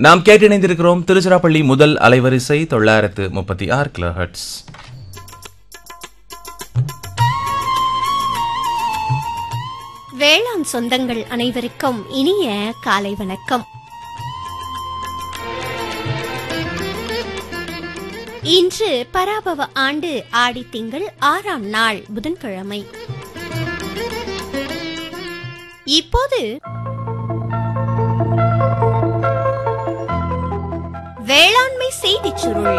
நாம் கேட்டிணைந்திருக்கிறோம் திருச்சிராப்பள்ளி முதல் அலைவரிசை தொள்ளாயிரத்து முப்பத்தி ஆறு கிலோஹெட்ஸ் வேளாண் சொந்தங்கள் அனைவருக்கும் இனிய காலை வணக்கம் இன்று பராபவ ஆண்டு ஆடி திங்கள் ஆறாம் நாள் புதன்கிழமை இப்போது வேளாண்மை செய்திச் சுருள்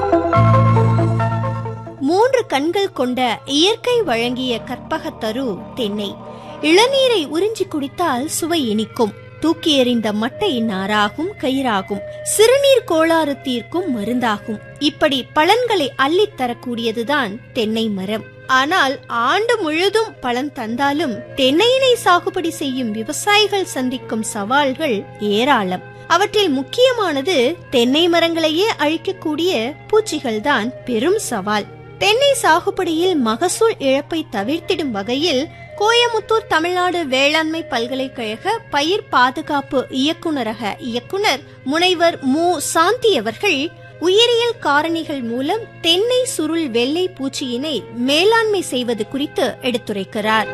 மூன்று கண்கள் கொண்ட இயற்கை வழங்கிய கற்பகத்தரு தென்னை இளநீரை உறிஞ்சி குடித்தால் சுவை இனிக்கும் தூக்கி எறிந்த மட்டை நாராகும் கயிறாகும் சிறுநீர் கோளாறு தீர்க்கும் மருந்தாகும் இப்படி பலன்களை அள்ளித் தரக்கூடியதுதான் தென்னை மரம் ஆனால் ஆண்டு முழுதும் பலன் தந்தாலும் தென்னையினை சாகுபடி செய்யும் விவசாயிகள் சந்திக்கும் சவால்கள் ஏராளம் அவற்றில் முக்கியமானது தென்னை மரங்களையே அழிக்கக்கூடிய பூச்சிகள்தான் பெரும் சவால் தென்னை சாகுபடியில் மகசூல் இழப்பை தவிர்த்திடும் வகையில் கோயமுத்தூர் தமிழ்நாடு வேளாண்மை பல்கலைக்கழக பயிர் பாதுகாப்பு இயக்குநரக இயக்குனர் முனைவர் மு சாந்தி அவர்கள் உயிரியல் காரணிகள் மூலம் தென்னை சுருள் வெள்ளை பூச்சியினை மேலாண்மை செய்வது குறித்து எடுத்துரைக்கிறார்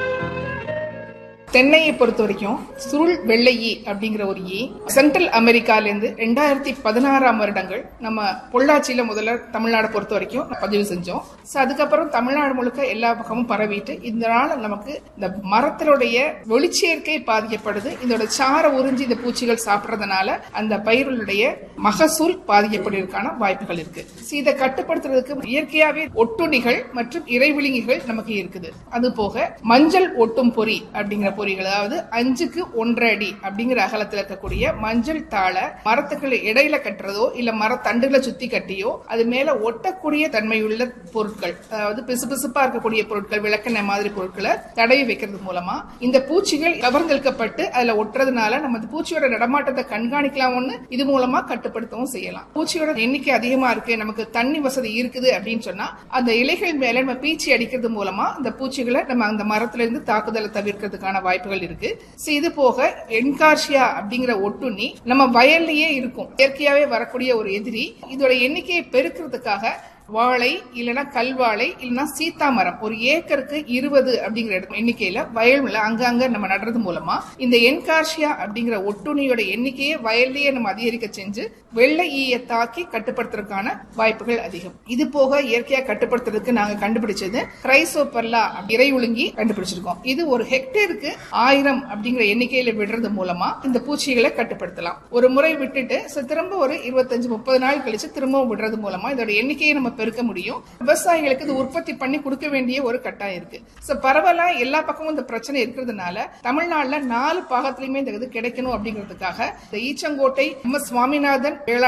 தென்னையை பொறுத்த வரைக்கும் சுருள் வெள்ளை ஈ அப்படிங்கிற ஒரு ஈ சென்ட்ரல் அமெரிக்காலேருந்து ரெண்டாயிரத்தி பதினாறாம் வருடங்கள் நம்ம பொள்ளாச்சியில முதல்ல தமிழ்நாடை பொறுத்த வரைக்கும் பதிவு செஞ்சோம் ஸோ அதுக்கப்புறம் தமிழ்நாடு முழுக்க எல்லா பக்கமும் பரவிட்டு இதனால நமக்கு இந்த மரத்தினுடைய ஒளிச்சேர்க்கை பாதிக்கப்படுது இதோட சார உறிஞ்சி இந்த பூச்சிகள் சாப்பிட்றதுனால அந்த பயிர்களுடைய மகசூல் பாதிக்கப்படுவதற்கான வாய்ப்புகள் இருக்கு ஸோ இதை கட்டுப்படுத்துறதுக்கு இயற்கையாவே ஒட்டுண்ணிகள் மற்றும் இறைவிழுங்கிகள் நமக்கு இருக்குது அது போக மஞ்சள் ஒட்டும் பொறி அப்படிங்கிற பொறிகள் அதாவது அஞ்சுக்கு ஒன்றரை அடி அப்படிங்கிற அகலத்தில் இருக்கக்கூடிய மஞ்சள் தாளை மரத்துக்கு இடையில கட்டுறதோ இல்ல மரத்தண்டுகளை சுத்தி கட்டியோ அது மேல ஒட்டக்கூடிய தன்மையுள்ள பொருட்கள் அதாவது பிசுபிசுப்பா இருக்கக்கூடிய பொருட்கள் விளக்கெண்ணெய் மாதிரி பொருட்களை தடவி வைக்கிறது மூலமா இந்த பூச்சிகள் கவர்ந்தெழுக்கப்பட்டு அதுல ஒட்டுறதுனால நம்ம அந்த பூச்சியோட நடமாட்டத்தை கண்காணிக்கலாம் ஒண்ணு இது மூலமா கட்டுப்படுத்தவும் செய்யலாம் பூச்சியோட எண்ணிக்கை அதிகமா இருக்கு நமக்கு தண்ணி வசதி இருக்குது அப்படின்னு சொன்னா அந்த இலைகள் மேல நம்ம பீச்சி அடிக்கிறது மூலமா அந்த பூச்சிகளை நம்ம அந்த மரத்துல இருந்து தாக்குதலை தவிர்க்கிறதுக்கான வாய்ப்புகள் இருக்கு So, இது போக என்கார்ஷியா அப்படிங்கிற ஒட்டுண்ணி நம்ம வயல்லயே இருக்கும் இயற்கையாவே வரக்கூடிய ஒரு எதிரி இதோட எண்ணிக்கையை பெருக்கிறதுக்காக வாழை இல்லைன்னா கல்வாழை இல்லைன்னா சீத்தா மரம் ஒரு ஏக்கருக்கு இருபது அப்படிங்கிற இடம் எண்ணிக்கையில வயல்ல அங்கங்க நம்ம நடுறது மூலமா இந்த என்கார்ஷியா அப்படிங்கிற ஒட்டுண்ணியோட எண்ணிக்கையை வயல்லயே நம்ம அதிகரிக்க செஞ்சு வெள்ளை ஈயை தாக்கி கட்டுப்படுத்துறதுக்கான வாய்ப்புகள் அதிகம் இது போக இயற்கையா கட்டுப்படுத்துறதுக்கு நாங்க கண்டுபிடிச்சது கிரைசோபர்லா இறை ஒழுங்கி கண்டுபிடிச்சிருக்கோம் இது ஒரு ஹெக்டேருக்கு ஆயிரம் அப்படிங்கிற எண்ணிக்கையில விடுறது மூலமா இந்த பூச்சிகளை கட்டுப்படுத்தலாம் ஒரு முறை விட்டுட்டு so திரும்ப ஒரு இருபத்தஞ்சு முப்பது நாள் கழிச்சு திரும்பவும் விடுறது மூலமா இதோட எண்ணிக்கையை நம்ம பெருக்க முடியும் விவசாயிகளுக்கு இது உற்பத்தி பண்ணி கொடுக்க வேண்டிய ஒரு கட்டாயம் இருக்கு சோ பரவலா எல்லா பக்கமும் இந்த பிரச்சனை இருக்கிறதுனால தமிழ்நாட்டுல நாலு பாகத்திலுமே இந்த இது கிடைக்கணும் அப்படிங்கிறதுக்காக இந்த ஈச்சங்கோட்டை எம் எஸ் சுவாமிநாதன் வேளாண்